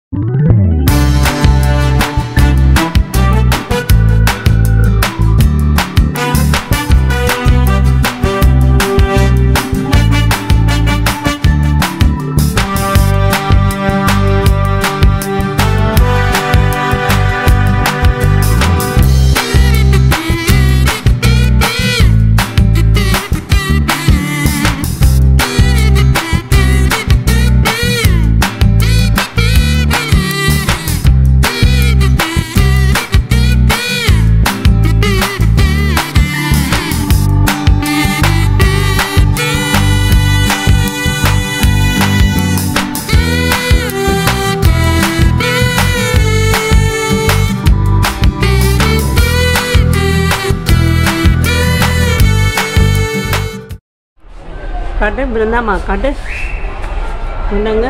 காட்டு பிருந்தாமா காட்டு என்னங்க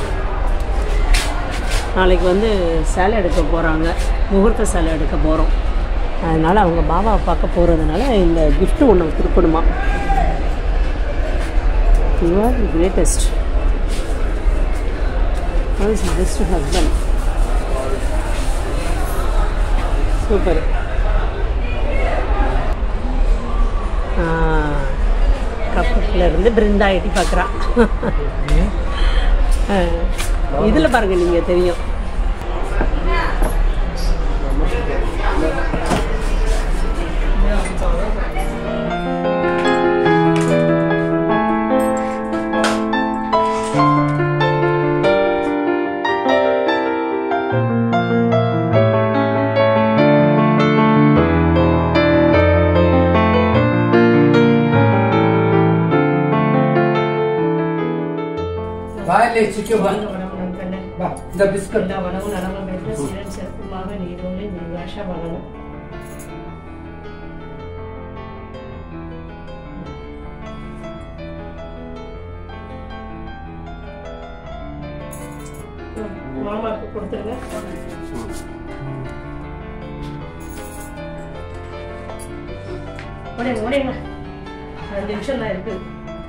நாளைக்கு வந்து சேலை எடுக்க போகிறாங்க முகூர்த்த சேலை எடுக்க போகிறோம் அதனால் அவங்க பாபாவை பார்க்க போகிறதுனால இந்த gift ஒன்று கொடுக்கணுமா you are the greatest is best husband super கப்பத்தில் இருந்து பிருந்தா எட்டி பார்க்குறான் இதில் பாருங்க நீங்கள் தெரியும் வாயிலே சிக்கு வா வா இந்த பிஸ்கட் எல்லா வளமும் நலமும் பெற்று சீரன் சிறப்புமாக நீரோடு நீராஷா வளமும் மாமாவுக்கு கொடுத்துருங்க ஓடிங்க ஓடிங்க ரெண்டு நிமிஷம் தான் இருக்குது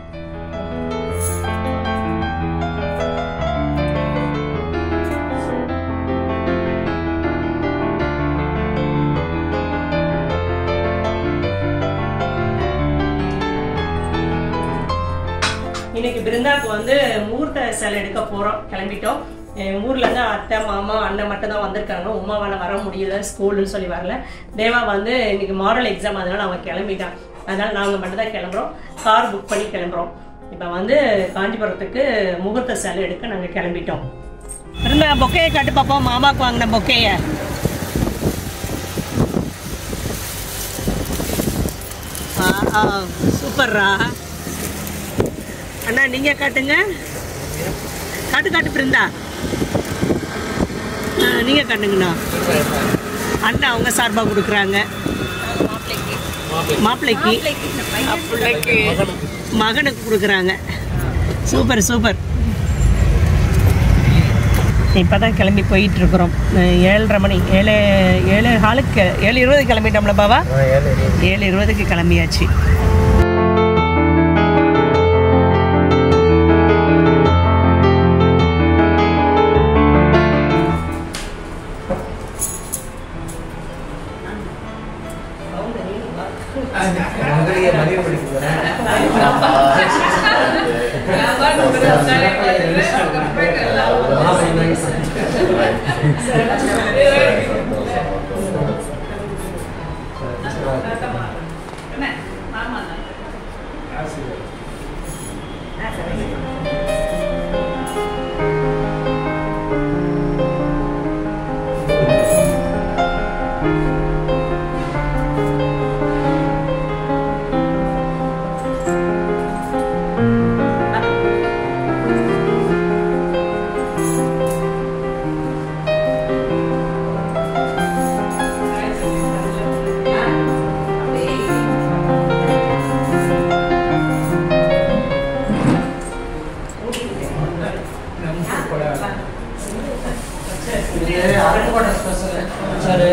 இன்னைக்கு பிருந்தாக்கு வந்து முகூர்த்த சேலை எடுக்க போறோம் கிளம்பிட்டோம் என் ஊர்ல இருந்து அத்தை மாமா அண்ணன் மட்டும் தான் வந்திருக்காங்க உமாவால வர முடியல ஸ்கூல்னு சொல்லி வரல தேவா வந்து இன்னைக்கு மாரல் எக்ஸாம் அதனால அவன் கிளம்பிட்டான் அதனால நாங்க மட்டும் தான் கிளம்புறோம் கார் புக் பண்ணி கிளம்புறோம் இப்போ வந்து காஞ்சிபுரத்துக்கு முகூர்த்த சேலை எடுக்க நாங்க கிளம்பிட்டோம் இருந்தா பொக்கையை காட்டு பார்ப்போம் மாமாக்கு வாங்கின பொக்கையை சூப்பர்ரா அண்ணா நீங்க காட்டுங்க காட்டு காட்டு பிருந்தா ஆ, நீங்க காட்டுங்கண்ணா அண்ணா அவங்க சார்பா கொடுக்குறாங்க மாப்பிள்ளைக்கு மகனுக்கு கொடுக்குறாங்க சூப்பர் சூப்பர் இப்பதான் கிளம்பி போயிட்டு இருக்கிறோம் அஹ் ஏழரை மணி ஏழு ஏழு ஹாலுக்கு ஏழு இருபது கிளம்பிட்டோம்ல பாபா ஏழு இருபதுக்கு கிளம்பியாச்சு மகளிய மதிய படிக்கிறேன் அரண்கோட்டை ஸ்பெஷல் சரி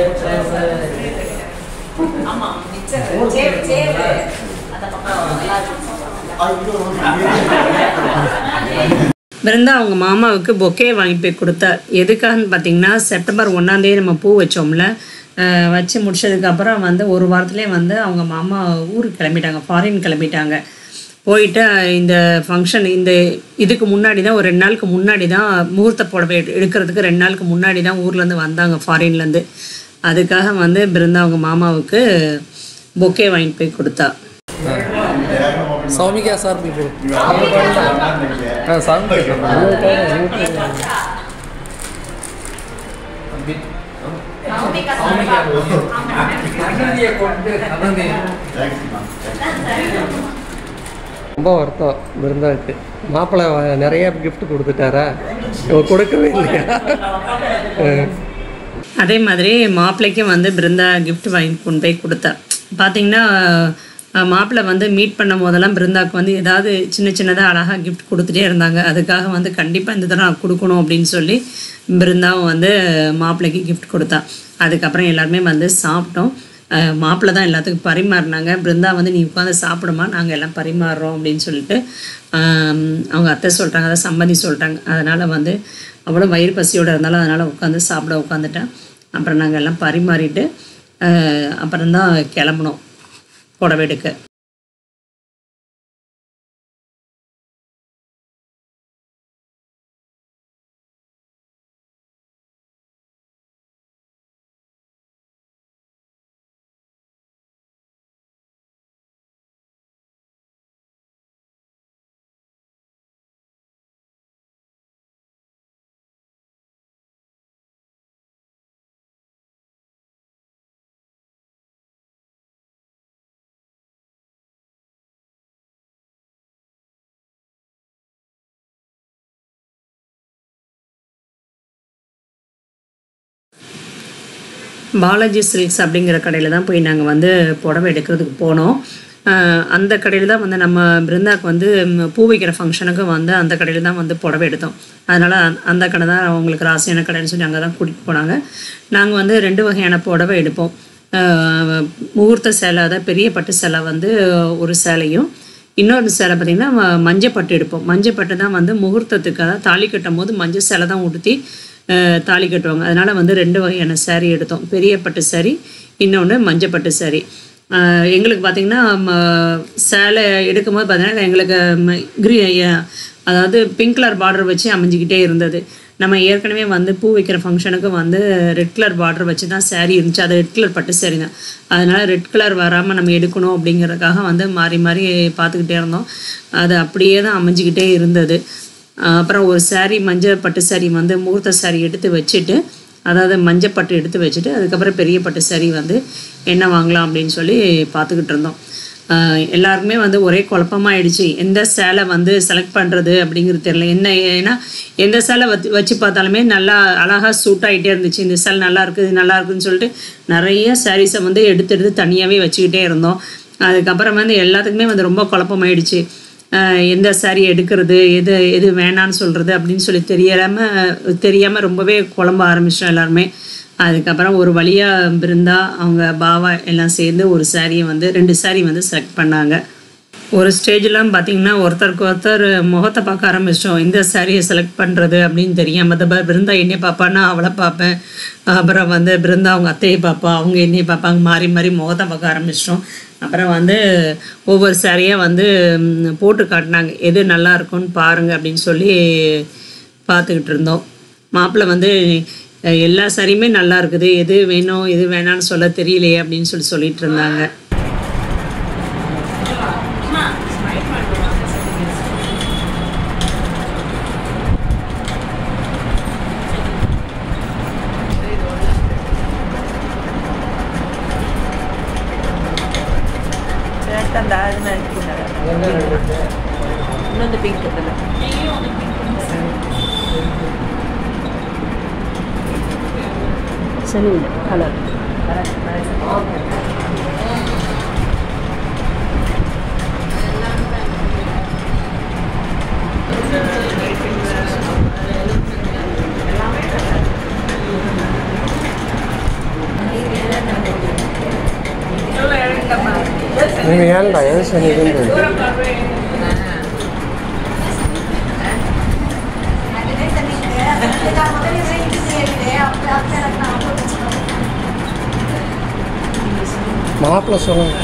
ஆமா மிச்சர் சேவ் சேவ் அந்த பக்கம் நல்லா இருக்கும். பிருந்தா அவங்க மாமாவுக்கு பொக்கே வாங்கி போய் கொடுத்தா எதுக்காகன்னு பார்த்தீங்கன்னா செப்டம்பர் ஒன்றாந்தேதி நம்ம பூ வச்சோம்ல அஹ் வச்சு முடிச்சதுக்கப்புறம் வந்து ஒரு வாரத்துலேயே வந்து அவங்க மாமா ஊருக்கு கிளம்பிட்டாங்க ஃபாரின் கிளம்பிட்டாங்க போயிட்டு இந்த ஃபங்க்ஷன் இந்த இதுக்கு முன்னாடி தான் ஒரு ரெண்டு நாளுக்கு முன்னாடி தான் முகூர்த்த புடவை எடு- எடுக்கிறதுக்கு ரெண்டு நாளுக்கு முன்னாடி தான் ஊர்லேருந்து வந்தாங்க ஃபாரின்லேருந்து அதுக்காக வந்து பிருந்தா அவங்க மாமாவுக்கு பொக்கே வாங்கிட்டு போய் கொடுத்தா சௌமிகா சார் people. ஆ சாங் அனந்தியை கொண்டு அனந்தி ரொம்ப வருத்தம் பிருந்தாவுக்கு மாப்பிள்ளை வ- நிறைய கிஃப்ட் கொடுத்துட்டாரா இவ கொடுக்கவே இல்லையா ஆ. அதே மாதிரி மாப்பிள்ளைக்கும் வந்து பிருந்தா gift வாங்கி கொண்டு போய் கொடுத்தா பார்த்தீங்கன்னா அஹ், மாப்பிள்ளை வந்து மீட் பண்ணும் போதெல்லாம் பிருந்தாவுக்கு வந்து ஏதாவது சின்ன சின்னதாக அழகாக கிஃப்ட் கொடுத்துட்டே இருந்தாங்க அதுக்காக வந்து கண்டிப்பாக இந்த தடவை நான் கொடுக்கணும் அப்படின்னு சொல்லி பிருந்தாவும் வந்து மாப்பிள்ளைக்கு gift கொடுத்தா அதுக்கப்புறம் எல்லாருமே வந்து சாப்பிட்டோம் அஹ், மாப்பிள்ளை தான் எல்லாத்துக்கும் பரிமாறினாங்க பிருந்தா வந்து நீ உட்காந்து சாப்பிடுமா நாங்கள் எல்லாம் பரிமாறுறோம் அப்படின்னு சொல்லிட்டு ஆம், அவங்க அத்தை சொல்லிட்டாங்க அதாவது சம்மதி சொல்லிட்டாங்க அதனால் வந்து அவ்வளோ வயிறு பசியோடு இருந்தாலும் அதனால் உட்காந்து சாப்பிட உட்காந்துட்டேன் அப்புறம் நாங்கள் எல்லாம் பரிமாறிட்டு அஹ், அப்புறம்தான் கிளம்புனோம் புடவை எடுக்க பாலாஜி சில்க்ஸ் அப்படிங்கிற கடையில் தான் போய் நாங்கள் வந்து புடவை எடுக்கிறதுக்கு போனோம் அஹ் அந்த கடையில் தான் வந்து நம்ம பிருந்தாக்கு வந்து ம், பூ வைக்கிற ஃபங்க்ஷனுக்கு வந்து அந்த கடையில் தான் வந்து புடவை எடுத்தோம் அதனால் அந்த கடை தான் அவங்களுக்கு ராசியான கடைன்னு சொல்லி அங்கே தான் கூட்டிகிட்டு போனாங்க நாங்கள் வந்து ரெண்டு வகையான புடவை எடுப்போம் அஹ் முகூர்த்த சேலை அதாவது பெரிய பட்டு சேலை வந்து ஒரு சேலையும் இன்னொரு சேலை பார்த்திங்கன்னா ம- மஞ்சப்பட்டு எடுப்போம் மஞ்சப்பட்டு தான் வந்து முகூர்த்தத்துக்கு அதாவது தாலி கட்டும் போது மஞ்சள் சேலை தான் உடுத்தி அஹ், தாலி கட்டுவாங்க அதனால் வந்து ரெண்டு வகையான saree எடுத்தோம் பெரிய பட்டு saree இன்னொன்று மஞ்சப்பட்டு saree அஹ், எங்களுக்கு பார்த்திங்கன்னா ம- சேலை எடுக்கும்போது பார்த்திங்கன்னா எங்களுக்கு ம- கிரீ அஹ், அதாவது பிங்க் கலர் பார்டர் வச்சு அமைஞ்சிக்கிட்டே இருந்தது நம்ம ஏற்கனவே வந்து பூ வைக்கிற ஃபங்க்ஷனுக்கு வந்து ரெட் கலர் பார்டர் வச்சு தான் saree இருந்துச்சு அது ரெட் கலர் பட்டு saree தான் அதனால் ரெட் கலர் வராமல் நம்ம எடுக்கணும் அப்படிங்கிறதுக்காக வந்து மாறி மாறி பார்த்துக்கிட்டே இருந்தோம் அது அப்படியே தான் அமைஞ்சிக்கிட்டே இருந்தது ஆஹ் அப்புறம் ஒரு saree மஞ்சள் பட்டு saree வந்து முகூர்த்த saree எடுத்து வச்சுட்டு அதாவது மஞ்சள் பட்டு எடுத்து வச்சுட்டு அதுக்கப்புறம் பெரிய பட்டு saree வந்து என்ன வாங்கலாம் அப்படின்னு சொல்லி பார்த்துக்கிட்டு இருந்தோம் ஆஹ் எல்லாருக்குமே வந்து ஒரே குழப்பமாயிடுச்சு எந்த சேலை வந்து செலக்ட் பண்ணுறது அப்படிங்கிறது தெரியல என்ன ஏன்னா எந்த சேலை வச்சு வச்சு பார்த்தாலுமே நல்லா அழகாக சூட் ஆகிட்டே இருந்துச்சு இந்த சேலை நல்லா இருக்குது இது நல்லா இருக்குதுன்னு சொல்லிட்டு நிறைய சாரீஸை வந்து எடுத்து எடுத்து தனியாகவே வச்சுக்கிட்டே இருந்தோம் அதுக்கப்புறம் வந்து எல்லாத்துக்குமே வந்து ரொம்ப குழப்பமாயிடுச்சு ஆஹ் எந்த saree எடுக்கிறது எது எது வேணான்னு சொல்கிறது அப்படின்னு சொல்லி தெரியாமல் தெரியாமல் ரொம்பவே குழம்ப ஆரம்பிச்சிட்டோம் எல்லாருமே அதுக்கப்புறம் ஒரு வழியாக பிருந்தா அவங்க பாவா எல்லாம் சேர்ந்து ஒரு சாரியை வந்து ரெண்டு saree வந்து செலக்ட் பண்ணாங்க ஒரு ஸ்டேஜ்லாம் பார்த்தீங்கன்னா ஒருத்தருக்கு ஒருத்தர் முகத்தை பார்க்க ஆரம்பிச்சிட்டோம் இந்த சாரியை செலக்ட் பண்ணுறது அப்படின்னு தெரியாம தப்பா பிருந்தா என்னைய பார்ப்பான்னா அவளை பார்ப்பேன் அப்புறம் வந்து பிருந்தா அவங்க அத்தையை பார்ப்பா அவங்க என்னைய பார்ப்பாங்க மாறி மாறி முகத்தை பார்க்க ஆரம்பிச்சிட்டோம் அப்புறம் வந்து ஒவ்வொரு சாரியாக வந்து ம், போட்டு காட்டினாங்க எது நல்லா இருக்கும்னு பாருங்க அப்படின்னு சொல்லி பார்த்துக்கிட்டு இருந்தோம் மாப்பிள்ளை வந்து அஹ், எல்லா சாரியுமே நல்லா இருக்குது எது வேணும் எது வேணாம்னு சொல்ல தெரியலையே அப்படின்னு சொல்லி சொல்லிட்டு இருந்தாங்க ಇನ್ನೊಂದು ಪಿಂಕ್ ಇದಲ್ಲ ಚೆನ್ನಾಗಿದೆ ಕಲರ್ ನೀವು ಹೇಳ ಏನು ಸರಿ மாப்பிள்ளை சொல்லுங்க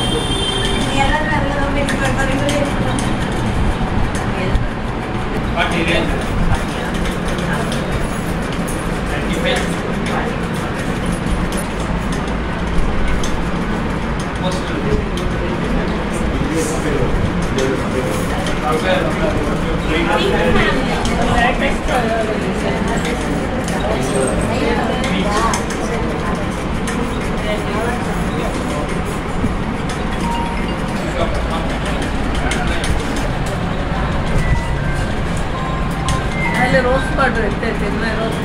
அதில் ரோஸ் வாட்டர் எடுத்து என்ன ரோஸ்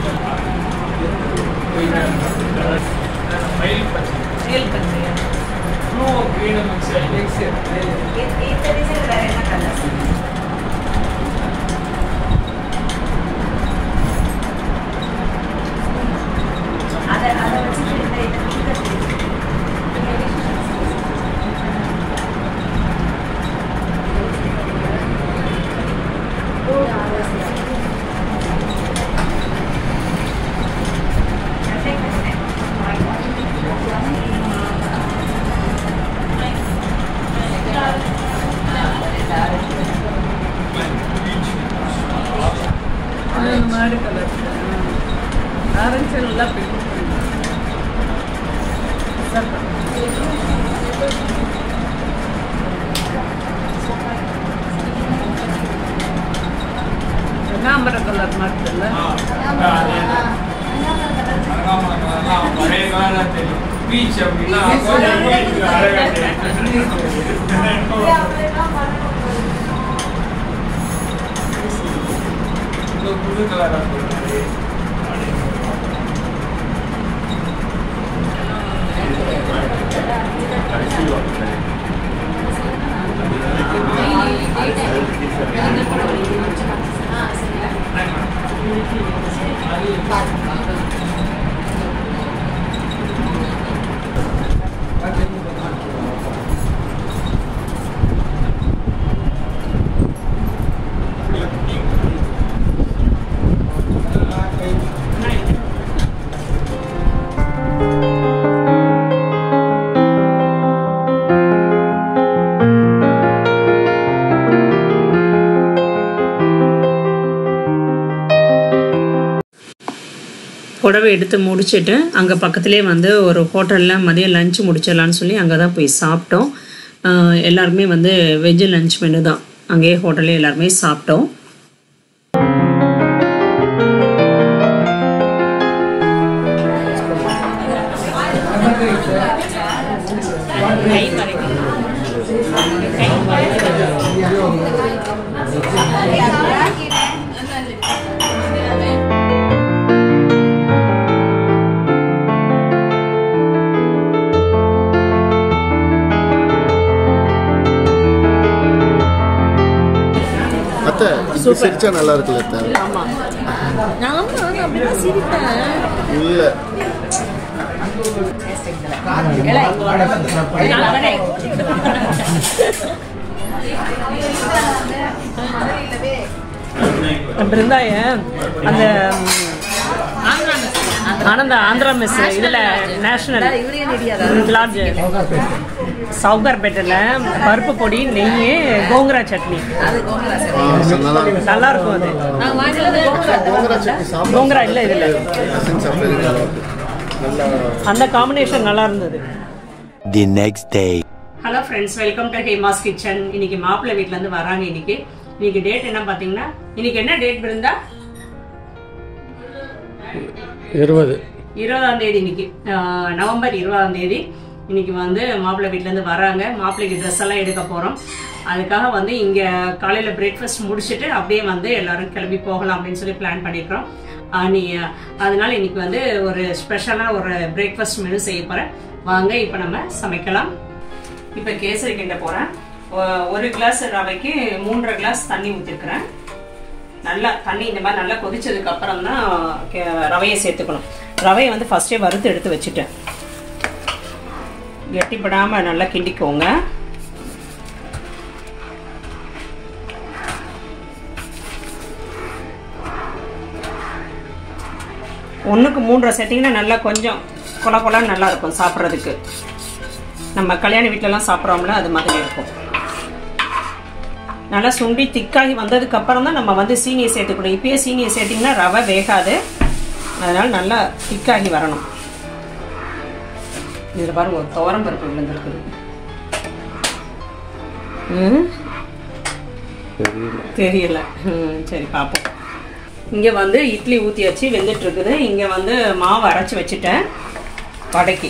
மேல் பச்சையா மாடு கலர் ஆரஞ்சு நல்லா பிடிக்கும் கனகாம்பர கலர் மாதிரி இல்லை பீச் அப்படின்னா அழகா தெரியும். இது புது கலரா போடுறாரு. புடவை எடுத்து முடிச்சிட்டு அங்கே பக்கத்துலேயே வந்து ஒரு ஹோட்டலில் மதியம் லஞ்ச் முடிச்சிடலான்னு சொல்லி அங்கே தான் போய் சாப்பிட்டோம் ஆஹ் எல்லாருமே வந்து வெஜ் லஞ்ச் மெனு தான் அங்கேயே ஹோட்டல்லே எல்லாருமே சாப்பிட்டோம் அத்தை இப்படி சிரிச்சா நல்லா இருக்குல்ல அத்தை இல்ல பிருந்தாய அந்த ஆனந்த ஆந்திரா மிஸ் இதில் நேஷனல் லார்ஜ் சவுகார்பேட்டையில் பருப்பு பொடி நெய் கோங்கரா சட்னி ஆ, நல்லா இருக்கு நல்லா இருக்கும் அது கோங்கரா சட்னி சாப்பிட கோங்கரா இல்லை இதில் சாப்பிட்டு நல்லா இருக்கு நல்லா அந்த காம்பினேஷன் நல்லா இருந்தது the next day. Hello friends welcome to Hema's kitchen இன்னைக்கு மாப்பிள்ளை வீட்ல இருந்து வராங்க இன்னைக்கு இன்னைக்கு டேட் என்ன பாத்தீங்கன்னா இன்னைக்கு என்ன டேட் இருந்தா இருபது இருபதாம் தேதி இன்னைக்கு ஆஹ், நவம்பர் இருபதாம் தேதி இன்னைக்கு வந்து மாப்பிள்ளை வீட்ல இருந்து வராங்க மாப்பிள்ளைக்கு ட்ரெஸ் எல்லாம் எடுக்க போறோம் அதுக்காக வந்து இங்க காலையில பிரேக்ஃபாஸ்ட் முடிச்சுட்டு அப்படியே வந்து எல்லாரும் கிளம்பி போகலாம் அப்படின்னு சொல்லி பிளான் பண்ணிருக்கிறோம் ஆஹ், நீ அதனால இன்னைக்கு வந்து ஒரு ஸ்பெஷலான ஒரு பிரேக்ஃபாஸ்ட் மெனு செய்ய போறேன் வாங்க இப்போ நம்ம சமைக்கலாம் இப்போ கேசரி கிண்ட போறேன் ஒ- ஒரு கிளாஸ் ரவைக்கு மூன்றரை கிளாஸ் தண்ணி ஊற்றிருக்கிறேன் நல்லா தண்ணி இந்த மாதிரி நல்லா கொதிச்சதுக்கு அப்புறம் தான் கே- ரவையை சேர்த்துக்கணும் ரவையை வந்து ஃபர்ஸ்டே வறுத்து எடுத்து வச்சுட்டேன் கெட்டிப்படாம நல்லா கிண்டிக்கோங்க ஒன்றுக்கு மூன்றரை செட்டிங்கன்னா நல்லா கொஞ்சம் கொல கொலன்னு நல்லா இருக்கும் சாப்பிட்றதுக்கு நம்ம கல்யாண வீட்டிலலாம் சாப்பிட்றோம்ல அது மாதிரி இருக்கும் நல்லா சுண்டி திக்காகி வந்ததுக்கு அப்புறம் தான் நம்ம வந்து சீனியை சேர்த்துக்கணும் இப்பயே சீனியை சேர்த்திங்கன்னா ரவை வேகாது அதனால நல்லா திக்காகி வரணும் இதில் பாருங்க ஒரு துவரம் பருப்பு விழுந்திருக்குது ம் தெரியல ம், சரி பார்ப்போம் இங்கே வந்து இட்லி ஊற்றி வச்சு வெந்துட்டு இருக்குது இங்கே வந்து மாவு அரைச்சி வச்சுட்டேன் வடைக்கு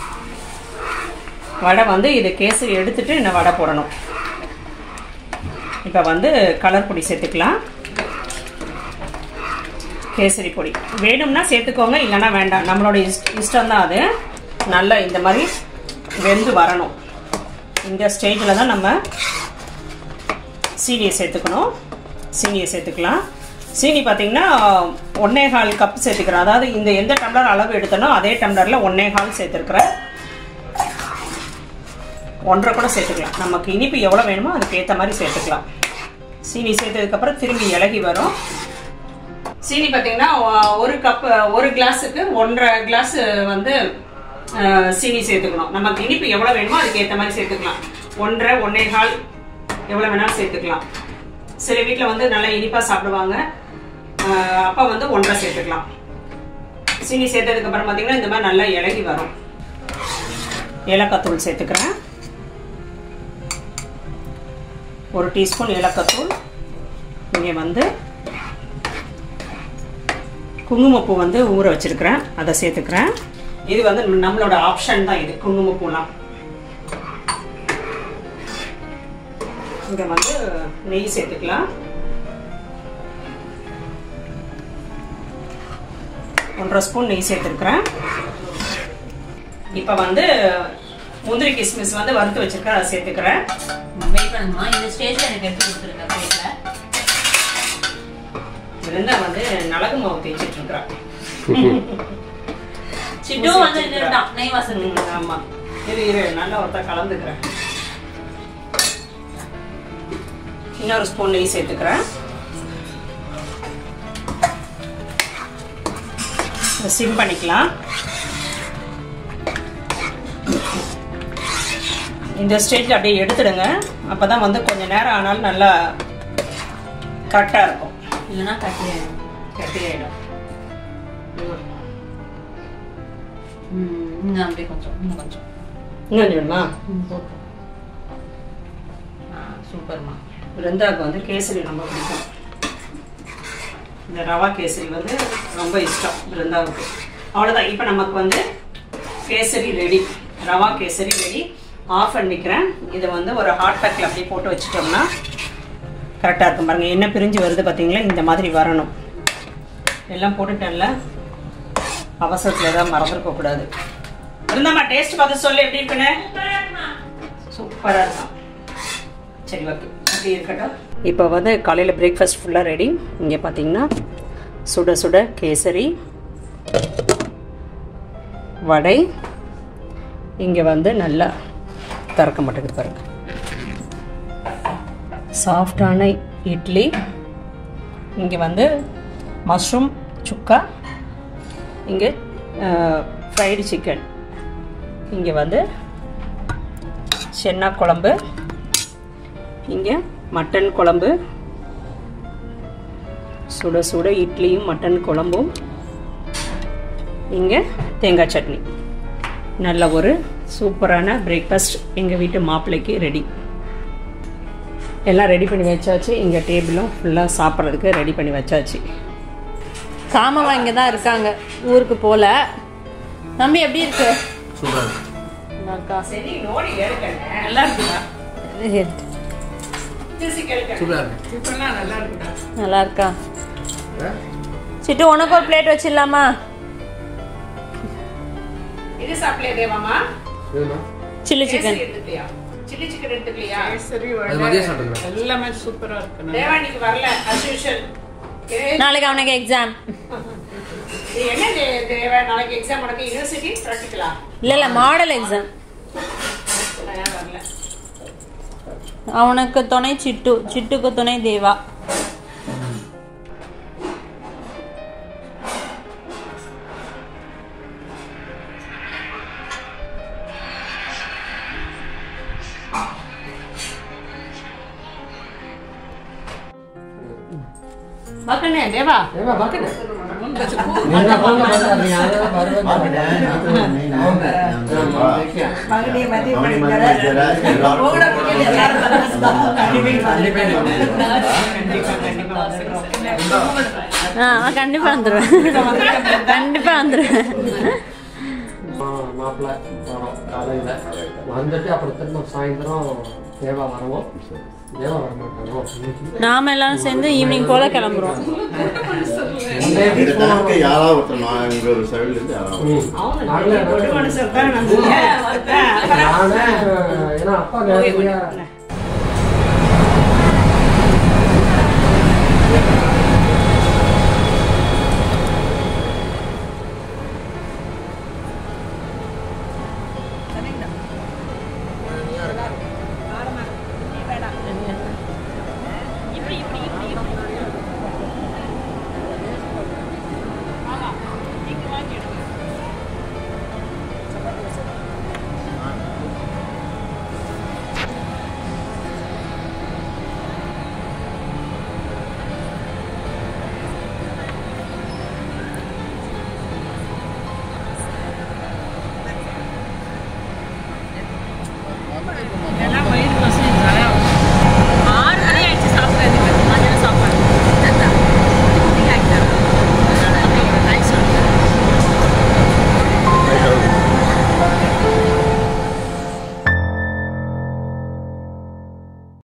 வடை வந்து இது கேசரி எடுத்துட்டு இன்னும் வடை போடணும் இப்போ வந்து கலர் பொடி சேர்த்துக்கலாம் கேசரி பொடி வேணும்னா சேர்த்துக்கோங்க இல்லைன்னா வேண்டாம் நம்மளோட இஷ்ட இஷ்டம் தான் அது நல்லா இந்த மாதிரி வெந்து வரணும் இந்த ஸ்டேஜில் தான் நம்ம சீனியை சேர்த்துக்கணும் சீனியை சேர்த்துக்கலாம் சீனி பார்த்தீங்கன்னா ஒன்னே கால் கப் சேர்த்துக்கிறேன் அதாவது இந்த எந்த டம்ளர் அளவு எடுத்தனோ அதே டம்ளரில் ஒன்னே கால் சேர்த்துருக்குறேன் ஒன்றரை கூட சேர்த்துக்கலாம் நமக்கு இனிப்பு எவ்வளோ வேணுமோ அதுக்கு ஏற்ற மாதிரி சேர்த்துக்கலாம் சீனி சேர்த்ததுக்கப்புறம் திரும்பி இலகி வரும் சீனி பார்த்தீங்கன்னா ஒ- ஒரு கப் ஒரு கிளாஸுக்கு ஒன்றரை கிளாஸ் வந்து அஹ், சீனி சேர்த்துக்கணும் நமக்கு இனிப்பு எவ்வளோ வேணுமோ அதுக்கு ஏற்ற மாதிரி சேர்த்துக்கலாம் ஒன்றரை ஒன்னே கால் எவ்வளோ வேணாலும் சேர்த்துக்கலாம் சில வீட்டில் வந்து நல்லா இனிப்பாக சாப்பிடுவாங்க அஹ், அப்போ வந்து ஒன்றரை சேர்த்துக்கலாம் சீனி சேர்த்ததுக்கு அப்புறம் பார்த்தீங்கன்னா இந்த மாதிரி நல்லா இலகி வரும் ஏலக்காய் தூள் சேர்த்துக்கிறேன் ஒரு டீஸ்பூன் ஏலக்காய் தூள் இங்கே வந்து குங்குமப்பூ வந்து ஊற வச்சிருக்கிறேன் அதை சேர்த்துக்கிறேன் இது வந்து நம்மளோட ஆப்ஷன் தான் இது குங்குமப்பூலாம் இங்க வந்து நெய் சேர்த்துக்கலாம் ஒன்றரை ஸ்பூன் நெய் சேர்த்துருக்குறேன் இப்போ வந்து முந்திரி கிஸ்மிஸ் வந்து வறுத்து வச்சிருக்கேன் அதை சேர்த்துக்கிறேன் வெயிட் பண்ணுங்கம்மா இந்த ஸ்டேஜ்ல எனக்கு எடுத்து கொடுத்துருங்க பிளேட்ல இருந்தா வந்து நலகு மாவு தேய்ச்சிட்டு இருக்கிறேன் சிட்டும் வந்து நின்றுட்டான் நெய் வாசத்துக்கு ம், ஆமா இரு இரு நல்லா ஒருத்தா கலந்துக்கிறேன் இன்னொரு ஸ்பூன் நெய் சேர்த்துக்கிறேன் சிம் பண்ணிக்கலாம் இந்த ஸ்டேஜில் அப்படியே எடுத்துடுங்க அப்பதான் வந்து கொஞ்ச நேரம் ஆனாலும் நல்லா கரெக்டாக இருக்கும் இல்லைன்னா கட்டியாயிடும் கட்டியாயிடும் ம் இன்னும் அப்படியே கொஞ்சம் இன்னும் கொஞ்சம் இன்னும் வேணுமா ம், போட்டு ஆ சூப்பர்மா பிருந்தாவுக்கு வந்து கேசரி ரொம்ப பிடிக்கும் இந்த ரவா கேசரி வந்து ரொம்ப இஷ்டம் பிருந்தாவுக்கு அவ்வளோதான் இப்போ நமக்கு வந்து kesari ready rava kesari ready off பண்ணிக்கிறேன் இதை வந்து ஒரு ஹாட் பேக்கில் அப்படியே போட்டு வச்சுட்டோம்னா கரெக்டாக இருக்கும் பாருங்கள் என்ன பிரிஞ்சு வருது பார்த்தீங்களா இந்த மாதிரி வரணும் எல்லாம் போட்டுட்டேன்ல அவசரத்தில் ஏதாவது மறந்துருக்க கூடாது இருந்தாம்மா டேஸ்ட் பார்த்து சொல்லு எப்படி இருக்குன்னு சூப்பராக இருக்கும் சரி ஓகே அப்படி இருக்கட்டும் இப்போ வந்து காலையில் பிரேக்ஃபாஸ்ட் ஃபுல்லாக ரெடி இங்கே பார்த்தீங்கன்னா சுட சுட கேசரி வடை இங்கே வந்து நல்லா திறக்க மாட்டேங்குது பாருங்க சாஃப்டான இட்லி இங்கே வந்து மஷ்ரூம் சுக்கா இங்கே ஃப்ரைடு சிக்கன் இங்கே வந்து சென்னா குழம்பு இங்கே மட்டன் குழம்பு சுட சுட இட்லியும் மட்டன் குழம்பும் இங்கே தேங்காய் சட்னி நல்ல ஒரு சூப்பரான பிரேக்ஃபாஸ்ட் எங்கள் வீட்டு மாப்பிள்ளைக்கு ரெடி எல்லாம் ரெடி பண்ணி வச்சாச்சு இங்கே டேபிளும் ஃபுல்லாக சாப்பிட்றதுக்கு ரெடி பண்ணி வச்சாச்சு காமவா இங்கே தான் இருக்காங்க ஊருக்கு போல தம்பி எப்படி இருக்கு நல்லா இருக்கா சரி நோடி எடுக்கண்ணே நல்லா இருக்குடா இப்பெல்லாம் நல்லா இருக்குடா நல்லா இருக்கா சிட்டு உனக்கு ஒரு பிளேட் வச்சிடலாமா இது சாப்பிடலையா தேவாமா சில்லி சிக்கன் எடுத்துக்கலையா சில்லி சிக்கன் எடுத்துக்கலையா சரி எல்லாமே சூப்பரா இருக்கு தேவா இன்னைக்கு வரல அஸ் யூஷுவல் நாளைக்கு அவனுக்கு எக்ஸாம் என்ன தே- தேவா நாளைக்கு எக்ஸாம் உனக்கு யூனிவர்சிட்டி ப்ராக்டிக்கலா இல்ல இல்ல மாடல் எக்ஸாம் வரல அவனுக்கு துணை சிட்டு சிட்டுக்கு துணை தேவா மக்கனே தேவா ஏவா பாக்கணும் நீங்க போங்க பண்ணாதீங்க அதெல்லாம் வருவேன் ஆ கண்டிப்பா வந்துடுவேன் கண்டிப்பா வந்துடுவேன் மாப்பிள்ளை வரோம் காலையில் வந்துட்டு அப்புறம் திரும்ப சாயந்தரம் தேவா வரவும் தேவா வர மாட்டானோ நாம எல்லாரும் சேர்ந்து ஈவினிங் போல கிளம்புறோம் இந்த டைமுக்கு யாராவது ஒருத்தர் நான் எங்களோட சைடுல இருந்து யாராவது நானே ஏன்னா அப்பா நிறைய